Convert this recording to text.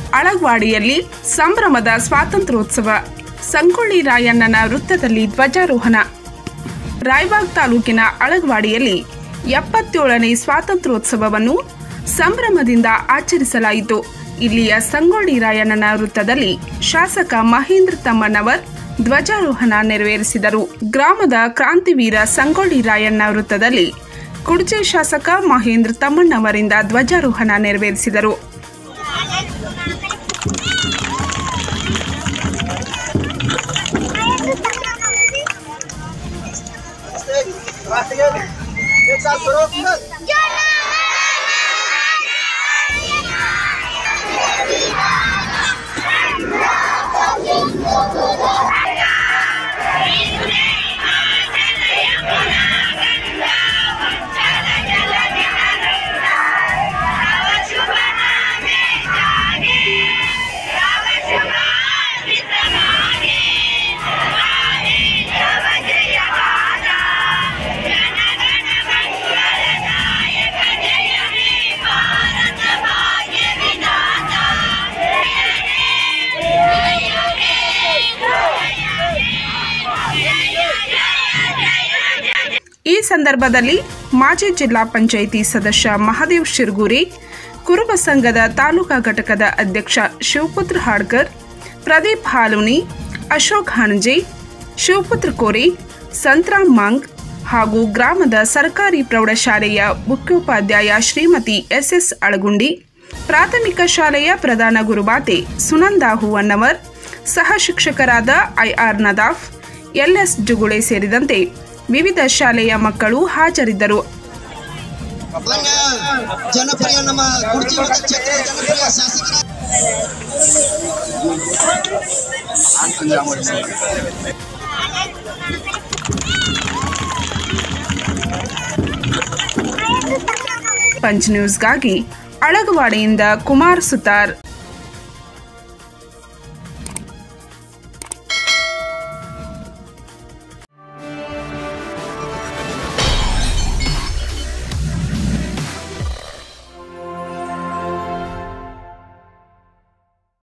ಅಳಗ್ವಾಡಿಯಲ್ಲಿ ಸಂಭ್ರಮದ ಸ್ವಾತಂತ್ರ್ಯೋತ್ಸವ ಸಂಗೊಳ್ಳಿ ರಾಯಣ್ಣನ ವೃತ್ತದಲ್ಲಿ ಧ್ವಜಾರೋಹಣ ರಾಯಬಾಗ್ ತಾಲೂಕಿನ ಅಳಗ್ವಾಡಿಯಲ್ಲಿ ಎಪ್ಪತ್ತೇಳನೇ ಸ್ವಾತಂತ್ರ್ಯೋತ್ಸವವನ್ನು ಸಂಭ್ರಮದಿಂದ ಆಚರಿಸಲಾಯಿತು ಇಲ್ಲಿಯ ಸಂಗೊಳ್ಳಿ ರಾಯಣ್ಣನ ವೃತ್ತದಲ್ಲಿ ಶಾಸಕ ಮಹೇಂದ್ರ ತಮ್ಮಣ್ಣವರ್ ಧ್ವಜಾರೋಹಣ ನೆರವೇರಿಸಿದರು ಗ್ರಾಮದ ಕ್ರಾಂತಿವೀರ ಸಂಗೊಳ್ಳಿ ರಾಯಣ್ಣ ವೃತ್ತದಲ್ಲಿ ಕುಡ್ಚೆ ಶಾಸಕ ಮಹೇಂದ್ರ ತಮ್ಮಣ್ಣವರಿಂದ ಧ್ವಜಾರೋಹಣ ನೆರವೇರಿಸಿದರು एक साथ करो ಈ ಸಂದರ್ಭದಲ್ಲಿ ಮಾಜಿ ಜಿಲ್ಲಾ ಪಂಚಾಯಿತಿ ಸದಸ್ಯ ಮಹಾದೇವ್ ಶಿರ್ಗೂರಿ ಕುರುಬ ಸಂಘದ ತಾಲೂಕಾ ಘಟಕದ ಅಧ್ಯಕ್ಷ ಶಿವಪುತ್ರ ಹಾಡ್ಕರ್ ಪ್ರದೀಪ್ ಹಾಲುನಿ ಅಶೋಕ್ ಹಣಜೆ ಶಿವಪುತ್ರ ಕೋರಿ ಸಂತ್ರಾಮ್ ಮಾಂಗ್ ಹಾಗೂ ಗ್ರಾಮದ ಸರ್ಕಾರಿ ಪ್ರೌಢಶಾಲೆಯ ಮುಖ್ಯೋಪಾಧ್ಯಾಯ ಶ್ರೀಮತಿ ಎಸ್ಎಸ್ ಅಳಗುಂಡಿ ಪ್ರಾಥಮಿಕ ಶಾಲೆಯ ಪ್ರಧಾನ ಗುರುಮಾತೆ ಸುನಂದಾ ಹೂವಣ್ಣವರ್ ಸಹ ಶಿಕ್ಷಕರಾದ ಐಆರ್ ನದಾಫ್ ಎಲ್ಎಸ್ ಜುಗುಳೆ ಸೇರಿದಂತೆ ವಿವಿಧ ಶಾಲೆಯ ಮಕ್ಕಳು ಹಾಜರಿದ್ದರು ಮಾನ್ಯ ಜನಪ್ರಿಯ ನಮ್ಮ ಕುರ್ಚಿ ಕ್ಷೇತ್ರದ ಜನಪ್ರಿಯ ಶಾಸಕರ ಪಂಚ್ ನ್ಯೂಸ್ಗಾಗಿ ಅಳಗವಾಡಿಯಿಂದ ಕುಮಾರ್ ಸುತಾರ್